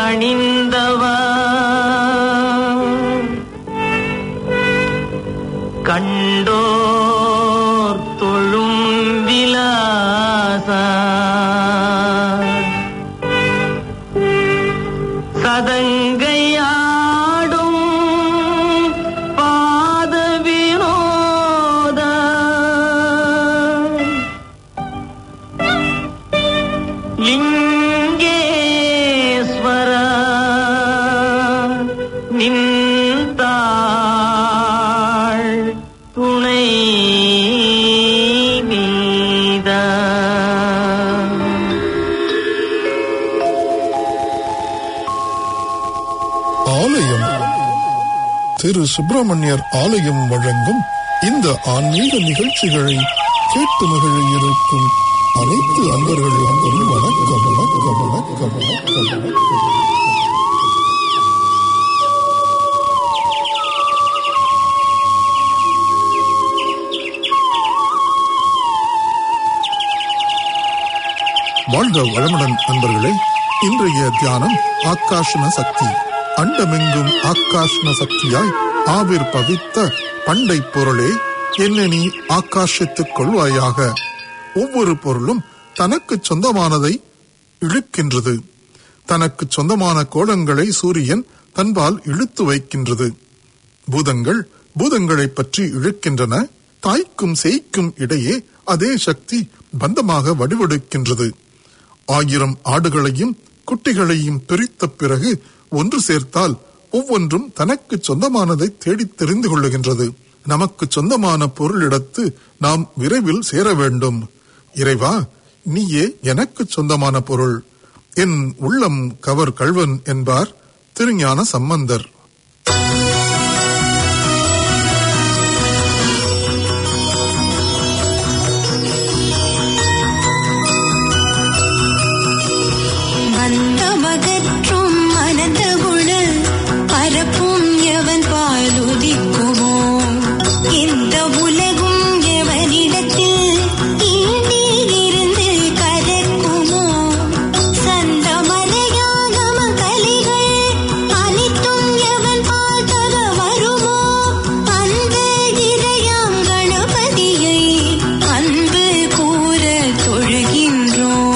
பணிந்தவா கண்டோர் தொழும் விலாசா சதங்கையாடும் பாத வினோத லிங்கேஸ்வர நின்றாள் துணை நீதா ஆலயம் திரு சுப்பிரமணியர் ஆலயம் வழங்கும் இந்த ஆன்மீக நிகழ்ச்சிகளை கேட்டு மகிழ இருக்கும் அனைத்து அன்பர்களுக்கும் வணக்கம் வணக்கம் வணக்கம் வணக்கம் வணக்கம் வாழ்க வளமுடன் அன்பர்களே இன்றைய தியானம் ஆக்காஷன சக்தி அண்டமெங்கும் ஆக்காஷ்ண சக்தியாய் ஆவிர் பவித்த பண்டை பொருளே என்ன நீ ஆகாஷித்துக் கொள்வாயாக ஒவ்வொரு பொருளும் தனக்கு சொந்தமானதை இழுக்கின்றது தனக்கு சொந்தமான கோலங்களை சூரியன் தன்பால் இழுத்து வைக்கின்றது பூதங்கள் பூதங்களை பற்றி இழுக்கின்றன தாய்க்கும் சேய்க்கும் இடையே அதே சக்தி பந்தமாக வடிவெடுக்கின்றது ஆயிரம் ஆடுகளையும் குட்டிகளையும் பிரித்த பிறகு ஒன்று சேர்த்தால் ஒவ்வொன்றும் தனக்கு சொந்தமானதை தேடித் தெரிந்து கொள்ளுகின்றது நமக்கு சொந்தமான பொருளிடத்து நாம் விரைவில் சேர வேண்டும் இறைவா நீயே எனக்கு சொந்தமான பொருள் என் உள்ளம் கவர் கள்வன் என்பார் திருஞான சம்பந்தர் மந்தமகற்றும் மனத குண பரப்பும் எவன் பாலுதிக்குமோ இந்த உலகும் எவனிடத்தில் ஈண்டி இருந்து கதக்குமோ சந்தமலையாகம கலிகள் அனைத்தும் எவன் பார்த்தக வருமோ அந்த இறையாம் கணபதியை அன்பு கூற தொழுகின்றோம்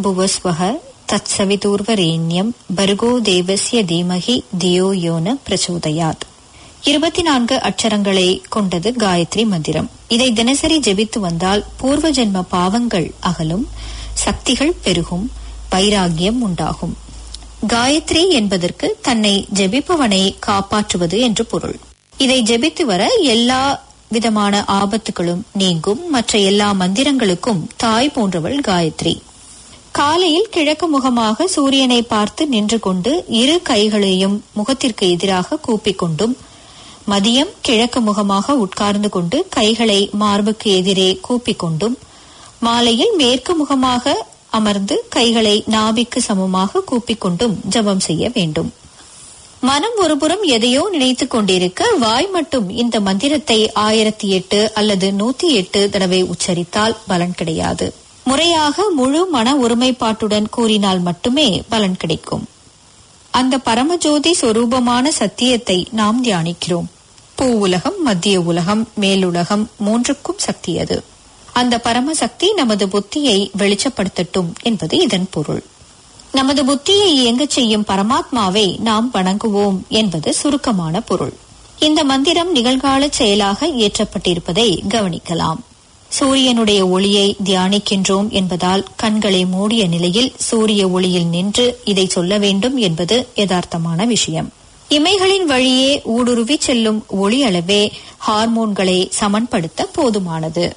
भुवस्वः தத்சவிதூர்வரேண்யம் பர்கோ தேவஸ்ய தீமகி தியோ யோன பிரச்சோதயாத் இருபத்தி நான்கு அட்சரங்களை கொண்டது காயத்ரி மந்திரம் இதை தினசரி ஜெபித்து வந்தால் பூர்வ ஜென்ம பாவங்கள் அகலும் சக்திகள் பெருகும் வைராகியம் உண்டாகும் காயத்ரி என்பதற்கு தன்னை ஜெபிப்பவனை காப்பாற்றுவது என்று பொருள் இதை ஜெபித்து வர எல்லா விதமான ஆபத்துகளும் நீங்கும் மற்ற எல்லா மந்திரங்களுக்கும் தாய் போன்றவள் காயத்ரி காலையில் கிழக்கு முகமாக சூரியனை பார்த்து நின்று கொண்டு இரு கைகளையும் முகத்திற்கு எதிராக கூப்பிக் கொண்டும் மதியம் கிழக்கு முகமாக உட்கார்ந்து கொண்டு கைகளை மார்புக்கு எதிரே கூப்பிக் கொண்டும் மாலையில் மேற்கு முகமாக அமர்ந்து கைகளை நாபிக்கு சமமாக கூப்பிக் கொண்டும் ஜபம் செய்ய வேண்டும் மனம் ஒருபுறம் எதையோ நினைத்துக் கொண்டிருக்க வாய் மட்டும் இந்த மந்திரத்தை ஆயிரத்தி எட்டு அல்லது நூத்தி எட்டு தடவை உச்சரித்தால் பலன் கிடையாது முறையாக முழு மன ஒருமைப்பாட்டுடன் கூறினால் மட்டுமே பலன் கிடைக்கும் அந்த பரமஜோதி சொரூபமான சத்தியத்தை நாம் தியானிக்கிறோம் பூ உலகம் மத்திய உலகம் மேலுலகம் மூன்றுக்கும் சக்தி அது அந்த பரமசக்தி நமது புத்தியை வெளிச்சப்படுத்தட்டும் என்பது இதன் பொருள் நமது புத்தியை இயங்கச் செய்யும் பரமாத்மாவை நாம் வணங்குவோம் என்பது சுருக்கமான பொருள் இந்த மந்திரம் நிகழ்கால செயலாக இயற்றப்பட்டிருப்பதை கவனிக்கலாம் சூரியனுடைய ஒளியை தியானிக்கின்றோம் என்பதால் கண்களை மூடிய நிலையில் சூரிய ஒளியில் நின்று இதை சொல்ல வேண்டும் என்பது யதார்த்தமான விஷயம் இமைகளின் வழியே ஊடுருவி செல்லும் ஒளி அளவே ஹார்மோன்களை சமன்படுத்த போதுமானது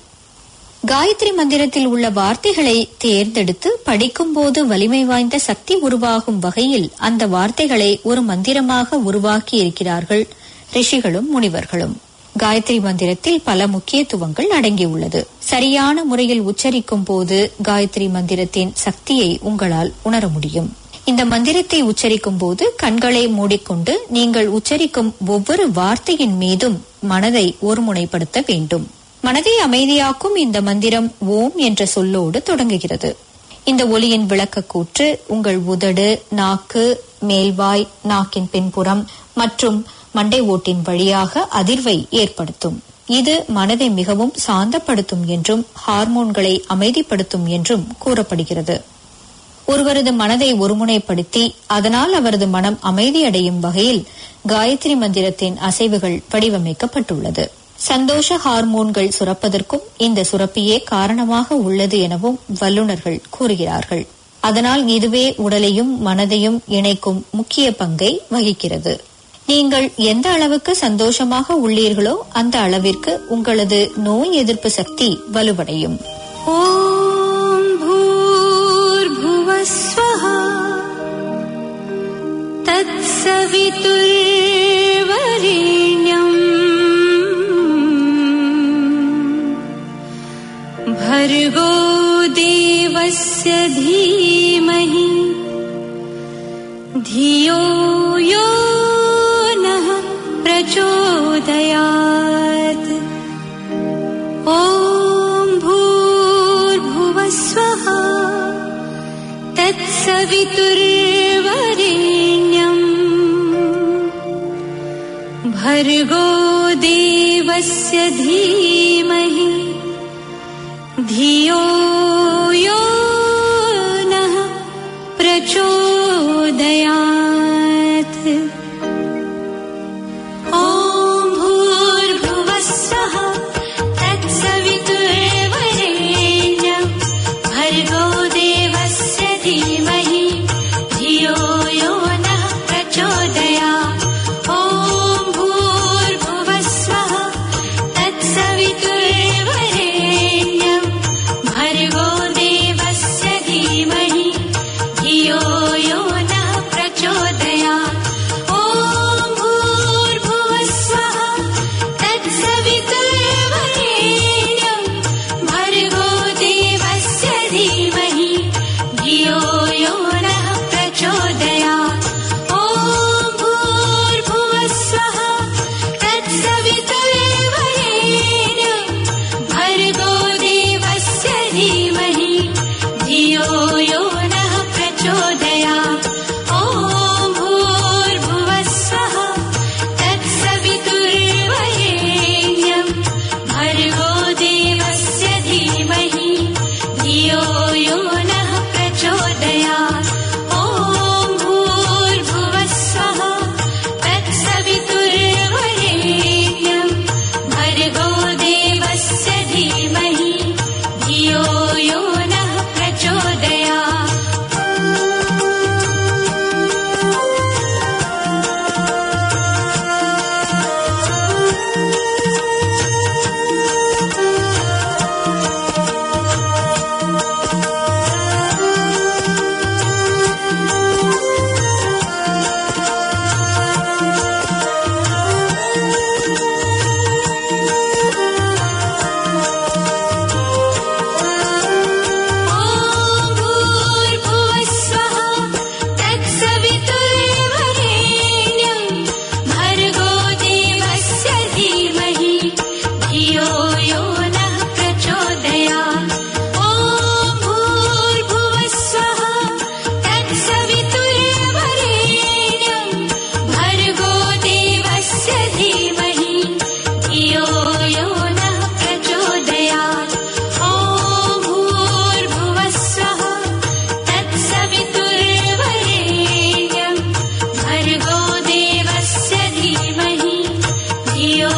காயத்ரி மந்திரத்தில் உள்ள வார்த்தைகளை தேர்ந்தெடுத்து படிக்கும்போது வலிமை வாய்ந்த சக்தி உருவாகும் வகையில் அந்த வார்த்தைகளை ஒரு மந்திரமாக உருவாக்கி இருக்கிறார்கள் ரிஷிகளும் முனிவர்களும் காயத்ரி மந்திரத்தில் பல முக்கியத்துவங்கள் அடங்கியுள்ளது சரியான முறையில் உச்சரிக்கும் போது காயத்ரி மந்திரத்தின் சக்தியை உங்களால் உணர முடியும் இந்த மந்திரத்தை உச்சரிக்கும் போது கண்களை மூடிக்கொண்டு நீங்கள் உச்சரிக்கும் ஒவ்வொரு வார்த்தையின் மீதும் மனதை ஒருமுனைப்படுத்த வேண்டும் மனதை அமைதியாக்கும் இந்த மந்திரம் ஓம் என்ற சொல்லோடு தொடங்குகிறது இந்த ஒலியின் விளக்கக்கூற்று உங்கள் உதடு நாக்கு மேல்வாய் நாக்கின் பின்புறம் மற்றும் மண்டை ஓட்டின் வழியாக அதிர்வை ஏற்படுத்தும் இது மனதை மிகவும் சாந்தப்படுத்தும் என்றும் ஹார்மோன்களை அமைதிப்படுத்தும் என்றும் கூறப்படுகிறது ஒருவரது மனதை ஒருமுனைப்படுத்தி அதனால் அவரது மனம் அமைதியடையும் வகையில் காயத்ரி மந்திரத்தின் அசைவுகள் வடிவமைக்கப்பட்டுள்ளது சந்தோஷ ஹார்மோன்கள் சுரப்பதற்கும் இந்த சுரப்பியே காரணமாக உள்ளது எனவும் வல்லுநர்கள் கூறுகிறார்கள் அதனால் இதுவே உடலையும் மனதையும் இணைக்கும் முக்கிய பங்கை வகிக்கிறது நீங்கள் எந்த அளவுக்கு சந்தோஷமாக உள்ளீர்களோ அந்த அளவிற்கு உங்களது நோய் எதிர்ப்பு சக்தி வலுவடையும் ॐ भूर्भुवस्वः तत्सवितुर्वरेण्यम् भर्गो देवस्य धीमहि धियो यो नः प्रचोदयात् ॐ भूर्भुवस्वः तत्सवितुर्वरेण्यम् भर्गो देवस्य धीमहि धियो यो नः प्रचोदयात् ॐ भूर्भुवस्वः तत्सवितुर्वरेण्यम् भर्गो देवस्य धीमहि धियो यो नः प्रचोदयात् ॐ भूर्भुवस्वः तत्सवितुर्वरेण्यम् भर्गो देवस्य धीमहि धियो यो नः प्रचोदयात्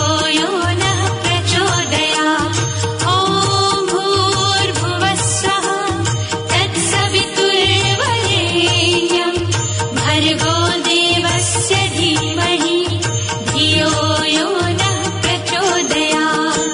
यो नः प्रचोदयात् ॐ भूर्भुवः स्वः तत्सवितुर्वरेण्यम् भर्गो देवस्य धीमहि धियो यो नः प्रचोदयात्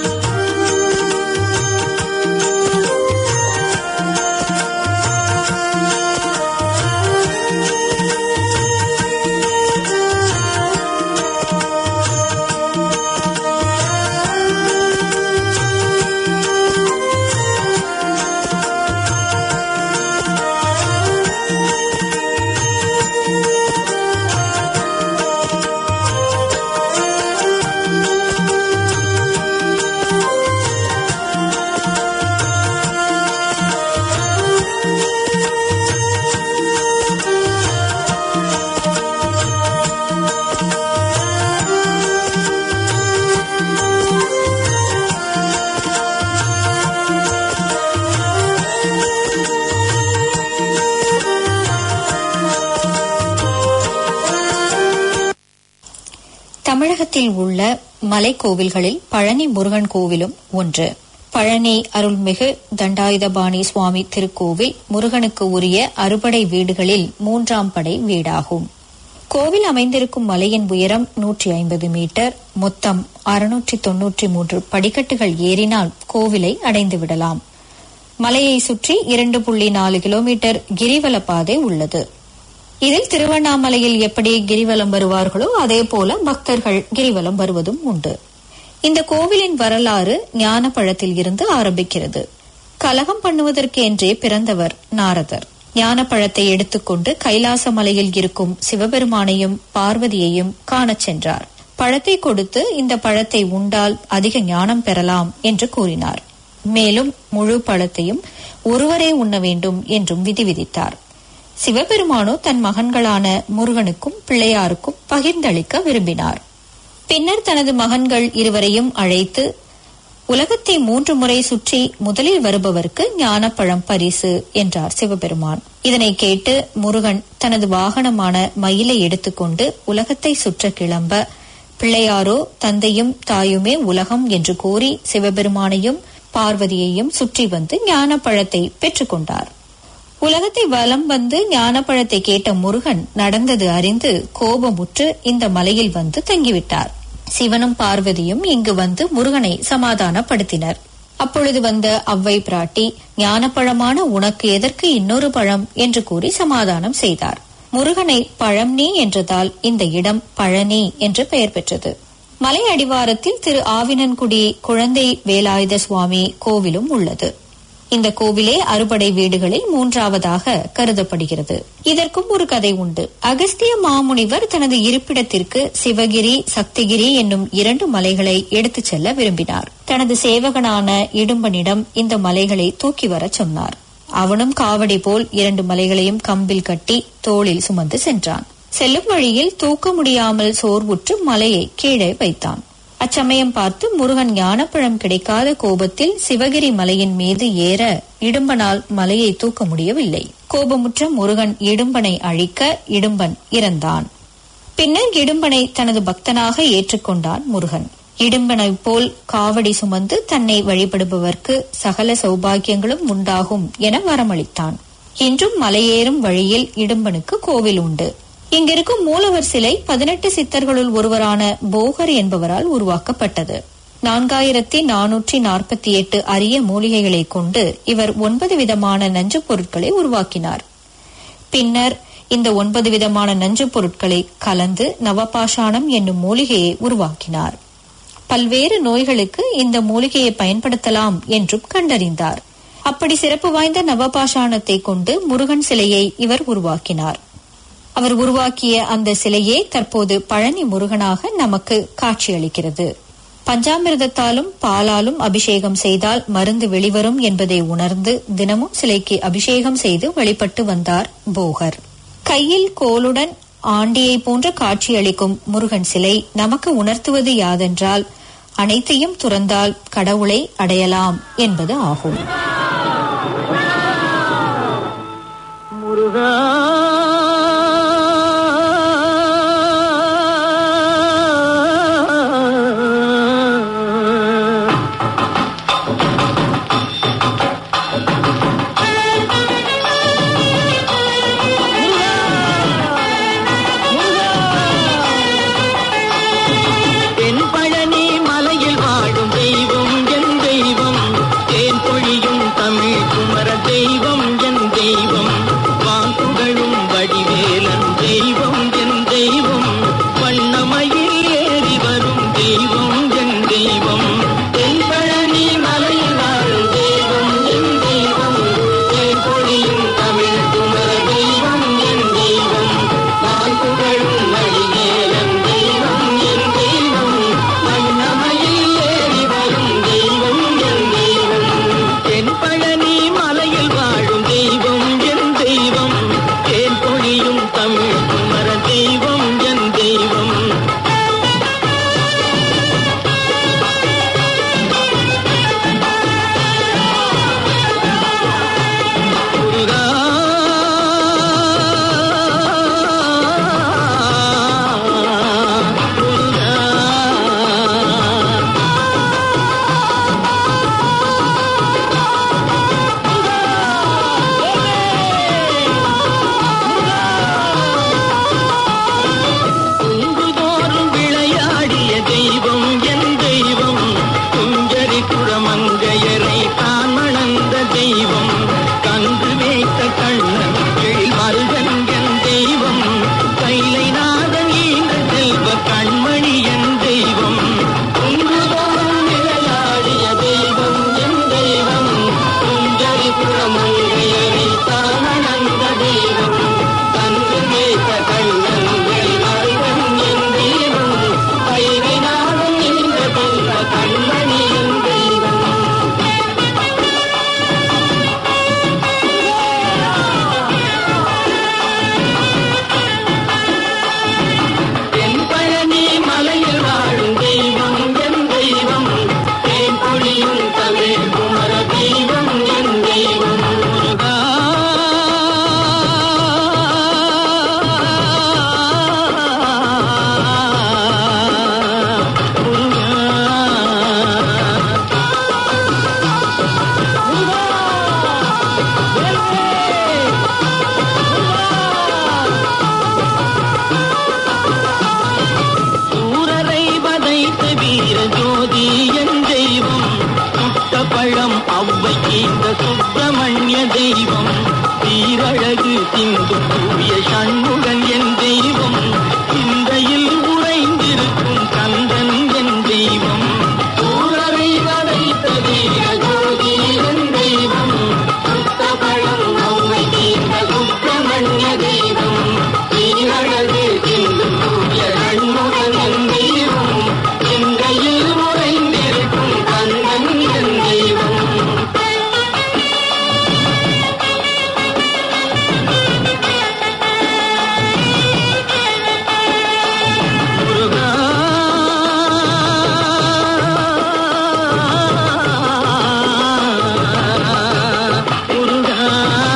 தமிழகத்தில் உள்ள மலைக்கோவில்களில் பழனி முருகன் கோவிலும் ஒன்று பழனி அருள்மிகு தண்டாயுதபாணி சுவாமி திருக்கோவில் முருகனுக்கு உரிய அறுபடை வீடுகளில் மூன்றாம் படை வீடாகும் கோவில் அமைந்திருக்கும் மலையின் உயரம் நூற்றி ஐம்பது மீட்டர் மொத்தம் அறுநூற்றி தொன்னூற்றி மூன்று படிக்கட்டுகள் ஏறினால் கோவிலை அடைந்து விடலாம் மலையை சுற்றி இரண்டு புள்ளி நாலு கிலோமீட்டர் கிரிவல பாதை உள்ளது இதில் திருவண்ணாமலையில் எப்படி கிரிவலம் வருவார்களோ அதே போல பக்தர்கள் கிரிவலம் வருவதும் உண்டு இந்த கோவிலின் வரலாறு ஞானப்பழத்தில் இருந்து ஆரம்பிக்கிறது கலகம் பண்ணுவதற்கு என்றே பிறந்தவர் நாரதர் ஞானப்பழத்தை எடுத்துக்கொண்டு கைலாச மலையில் இருக்கும் சிவபெருமானையும் பார்வதியையும் காணச் சென்றார் பழத்தை கொடுத்து இந்த பழத்தை உண்டால் அதிக ஞானம் பெறலாம் என்று கூறினார் மேலும் முழு பழத்தையும் ஒருவரே உண்ண வேண்டும் என்றும் விதி விதித்தார் சிவபெருமானோ தன் மகன்களான முருகனுக்கும் பிள்ளையாருக்கும் பகிர்ந்தளிக்க விரும்பினார் பின்னர் தனது மகன்கள் இருவரையும் அழைத்து உலகத்தை மூன்று முறை சுற்றி முதலில் வருபவருக்கு ஞானப்பழம் பரிசு என்றார் சிவபெருமான் இதனை கேட்டு முருகன் தனது வாகனமான மயிலை எடுத்துக்கொண்டு உலகத்தை சுற்ற கிளம்ப பிள்ளையாரோ தந்தையும் தாயுமே உலகம் என்று கூறி சிவபெருமானையும் பார்வதியையும் சுற்றி வந்து ஞானப்பழத்தை பெற்றுக்கொண்டார் உலகத்தை வலம் வந்து ஞானப்பழத்தை கேட்ட முருகன் நடந்தது அறிந்து கோபமுற்று இந்த மலையில் வந்து தங்கிவிட்டார் சிவனும் பார்வதியும் இங்கு வந்து முருகனை சமாதானப்படுத்தினர் அப்பொழுது வந்த அவ்வை பிராட்டி ஞானப்பழமான உனக்கு எதற்கு இன்னொரு பழம் என்று கூறி சமாதானம் செய்தார் முருகனை பழம்னி என்றதால் இந்த இடம் பழனி என்று பெயர் பெற்றது மலை அடிவாரத்தில் திரு ஆவினன்குடி குழந்தை வேலாயுத சுவாமி கோவிலும் உள்ளது இந்த கோவிலே அறுபடை வீடுகளில் மூன்றாவதாக கருதப்படுகிறது இதற்கும் ஒரு கதை உண்டு அகஸ்திய மாமுனிவர் தனது இருப்பிடத்திற்கு சிவகிரி சக்திகிரி என்னும் இரண்டு மலைகளை எடுத்துச் செல்ல விரும்பினார் தனது சேவகனான இடும்பனிடம் இந்த மலைகளை தூக்கி வரச் சொன்னார் அவனும் காவடி போல் இரண்டு மலைகளையும் கம்பில் கட்டி தோளில் சுமந்து சென்றான் செல்லும் வழியில் தூக்க முடியாமல் சோர்வுற்று மலையை கீழே வைத்தான் அச்சமயம் பார்த்து முருகன் ஞானப்பழம் கிடைக்காத கோபத்தில் சிவகிரி மலையின் மீது ஏற இடும்பனால் மலையை தூக்க முடியவில்லை கோபமுற்ற முருகன் இடும்பனை அழிக்க இடும்பன் இறந்தான் பின்னர் இடும்பனை தனது பக்தனாக ஏற்றுக்கொண்டான் முருகன் இடும்பனை போல் காவடி சுமந்து தன்னை வழிபடுபவர்க்கு சகல சௌபாகியங்களும் உண்டாகும் என வரமளித்தான் இன்றும் மலையேறும் வழியில் இடும்பனுக்கு கோவில் உண்டு இங்கிருக்கும் மூலவர் சிலை பதினெட்டு சித்தர்களுள் ஒருவரான போகர் என்பவரால் உருவாக்கப்பட்டது நான்காயிரத்தி நானூற்றி நாற்பத்தி எட்டு அரிய மூலிகைகளை கொண்டு இவர் ஒன்பது விதமான நஞ்சுப் பொருட்களை உருவாக்கினார் பின்னர் இந்த ஒன்பது விதமான நஞ்சுப் பொருட்களை கலந்து நவபாஷாணம் என்னும் மூலிகையை உருவாக்கினார் பல்வேறு நோய்களுக்கு இந்த மூலிகையை பயன்படுத்தலாம் என்றும் கண்டறிந்தார் அப்படி சிறப்பு வாய்ந்த நவபாஷாணத்தை கொண்டு முருகன் சிலையை இவர் உருவாக்கினார் அவர் உருவாக்கிய அந்த சிலையே தற்போது பழனி முருகனாக நமக்கு காட்சியளிக்கிறது பஞ்சாமிர்தத்தாலும் பாலாலும் அபிஷேகம் செய்தால் மருந்து வெளிவரும் என்பதை உணர்ந்து தினமும் சிலைக்கு அபிஷேகம் செய்து வழிபட்டு வந்தார் போகர் கையில் கோலுடன் ஆண்டியை போன்ற காட்சியளிக்கும் முருகன் சிலை நமக்கு உணர்த்துவது யாதென்றால் அனைத்தையும் துறந்தால் கடவுளை அடையலாம் என்பது ஆகும் முருகா ஜோதி என் தெய்வம் சுட்ட பழம் அவ்வைக்கு இந்த சுப்பிரமணிய தெய்வம் சீரழகு சிந்து தூய சண்முகன் என் தெய்வம் சிந்தையில் உறைந்திருக்கும் கந்தன் என் தெய்வம் சூரரை வதைத்த வீர ஜோதி என் தெய்வம் சுத்த பழம் அவ்வைக்கு இந்த சுப்பிரமணிய தெய்வம் சீரழகு சிந்து தூய சண்முகன் என் தெய்வம் சிந்தையில் உறைந்திருக்கும் கந்தன் என் தெய்வம் முருகா முருகா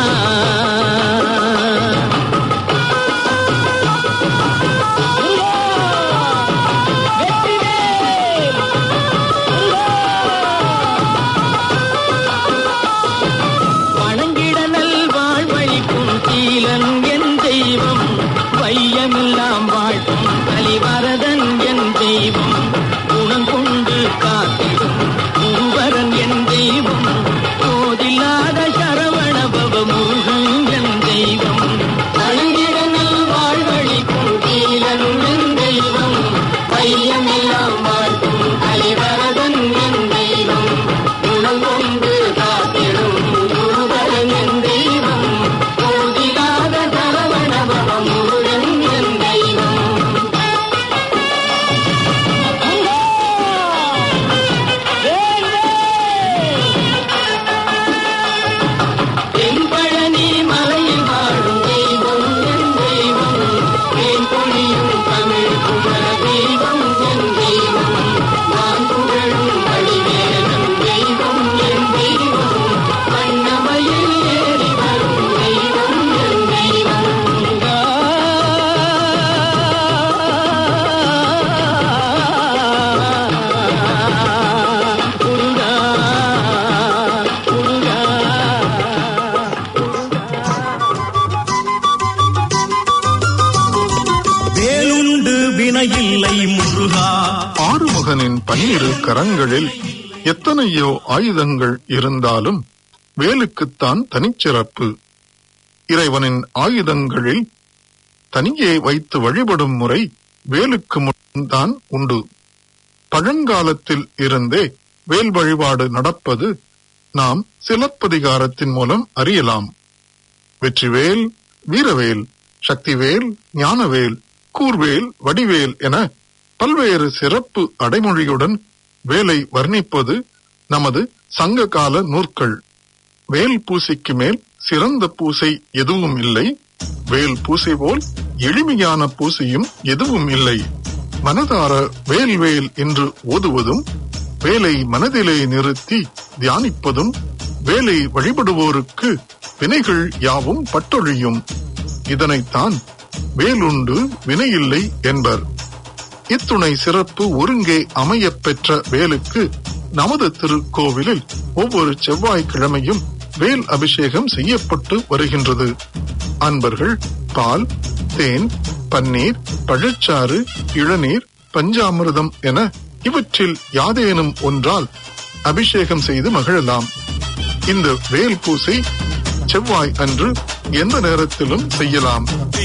வணங்கிடனல் வாழ்வழிக்கும் சீலன் என் தெய்வம் வையமெல்லாம் வாழ்க்கும் கலிவரதன் என் தெய்வம் குணம் கொண்டு காத்திடும் குருவரன் என் தெய்வம் போதில்லாத சரவணபவ முருகன் என் தெய்வம் வணங்கிடனல் வாழ்வழிக்கும் சீலன் என் தெய்வம் வையமெல்லாம் வாழ்க்கும் கலிவரதன் என் தெய்வம் குணம் கொண்டு காத்திடும் குருவரன் என் தெய்வம் போதில்லாத சரவணபவ முருகன் என் தெய்வம் தென்பழனி மலையில் வாழும் தெய்வம் என் தெய்வம் தேன் பொழியும் தமிழ் குமர தெய்வம் என் தெய்வம் நான் புகழும் வடிவேலன் தெய்வம் என் தெய்வம் வண்ணமயில் ஏறி வரும் தெய்வம் என் தெய்வம் முருகா முருகா வேலுண்டு வினையில்லை முருகா ஆறுமுகனின் பன்னிரு கரங்களில் எத்தனையோ ஆயுதங்கள் இருந்தாலும் வேலுக்குத்தான் தனிச்சிறப்பு இறைவனின் ஆயுதங்களில் தனியே வைத்து வழிபடும் முறை வேலுக்கு முன்தான் உண்டு பழங்காலத்தில் இருந்தே வேல் வழிபாடு நடப்பது நாம் சிலப்பதிகாரத்தின் மூலம் அறியலாம் வெற்றிவேல் வீரவேல் சக்திவேல் ஞானவேல் கூர்வேல் வடிவேல் என பல்வேறு சிறப்பு அடைமொழியுடன் வேலை வர்ணிப்பது நமது சங்ககால நூற்கள் வேல் பூசைக்கு மேல் சிறந்த பூசை எதுவும் இல்லை வேல் பூசை போல் எளிமையான பூசையும் எதுவும் இல்லை மனதார வேல் வேல் என்று ஓதுவதும் வேலை மனதிலே நிறுத்தி தியானிப்பதும் வேலை வழிபடுவோருக்கு வினைகள் யாவும் பட்டொழியும் இதனைத்தான் வேலுண்டு வினையில்லை என்பர் இத்துணை சிறப்பு ஒருங்கே அமையப் பெற்ற வேலுக்கு நமது திருக்கோவிலில் ஒவ்வொரு செவ்வாய்க்கிழமையும் வேல் அபிஷேகம் செய்யப்பட்டு வருகின்றது அன்பர்கள் பால் தேன் பன்னீர் பழச்சாறு இளநீர் பஞ்சாமிர்தம் என இவற்றில் யாதேனும் ஒன்றால் அபிஷேகம் செய்து மகிழலாம் இந்த வேல் பூசை செவ்வாய் அன்று எந்த நேரத்திலும் செய்யலாம்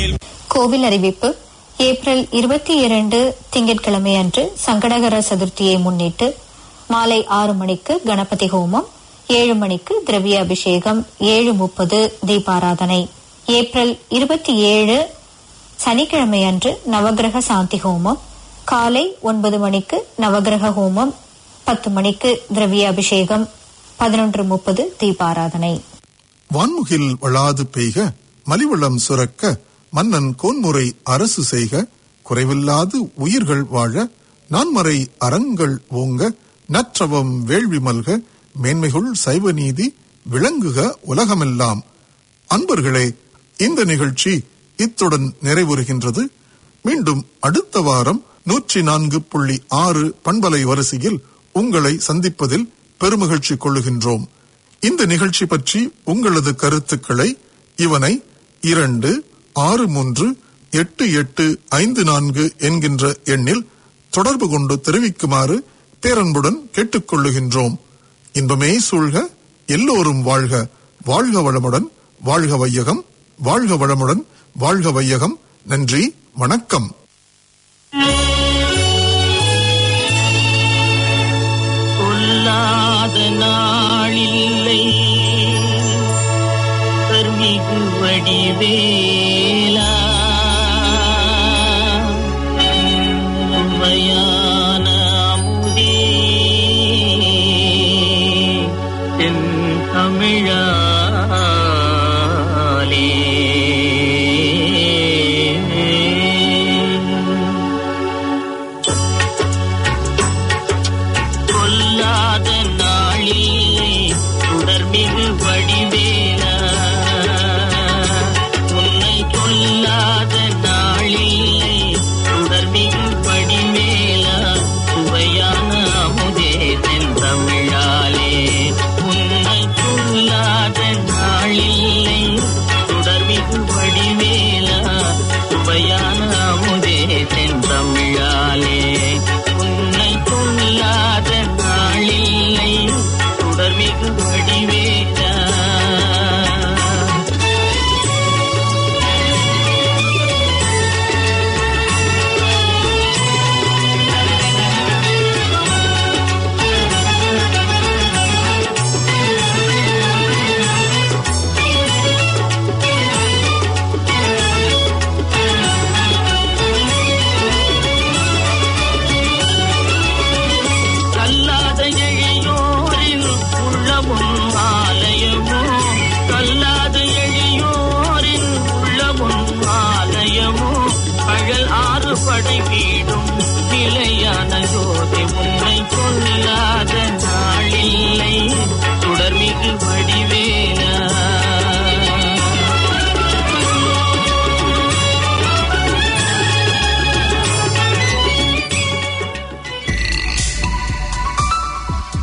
கோவில் அறிவிப்பு ஏப்ரல் இருபத்தி இரண்டு திங்கட்கிழமை அன்று சங்கடகர சதுர்த்தியை முன்னிட்டு மாலை ஆறு மணிக்கு கணபதி ஹோமம் ஏழு மணிக்கு திரவிய அபிஷேகம் ஏழு முப்பது தீபாராதனை ஏப்ரல் இருபத்தி ஏழு சனிக்கிழமை அன்று நவகிரக சாந்தி ஹோமம் காலை ஒன்பது மணிக்கு நவகிரக ஹோமம் பத்து மணிக்கு திரவிய அபிஷேகம் பதினொன்று முப்பது தீபாராதனை வான்முகில் வளாது பெய்க மலிவளம் சுரக்க மன்னன் கோன்முறை அரசு செய்க குறைவில்லாது உயிர்கள் வாழ நான்மறை அறங்கள் ஓங்க நற்றவம் வேள்வி மல்க மேன்மைகுள் சைவ நீதி விளங்குக உலகமெல்லாம் அன்பர்களே இந்த நிகழ்ச்சி இத்துடன் நிறைவுறுகின்றது மீண்டும் அடுத்த வாரம் நூற்றி நான்கு புள்ளி ஆறு பண்பலை வரிசையில் உங்களை சந்திப்பதில் பெருமகிழ்ச்சி கொள்ளுகின்றோம் இந்த நிகழ்ச்சி பற்றி உங்களது கருத்துக்களை இவனை இரண்டு ஆறு மூன்று எட்டு எட்டு ஐந்து நான்கு என்கின்ற எண்ணில் தொடர்பு கொண்டு தெரிவிக்குமாறு பேரன்புடன் கேட்டுக்கொள்ளுகின்றோம் இன்பமே சூழ்க எல்லோரும் வாழ்க வாழ்க வளமுடன் வாழ்க வையகம் வாழ்க வளமுடன் வாழ்க வையகம் நன்றி வணக்கம் பொல்லாத நாளில்லை கர்மிகு வடிவேலா உண்மையான அமுதே தென் தமிழாலே கொல்ல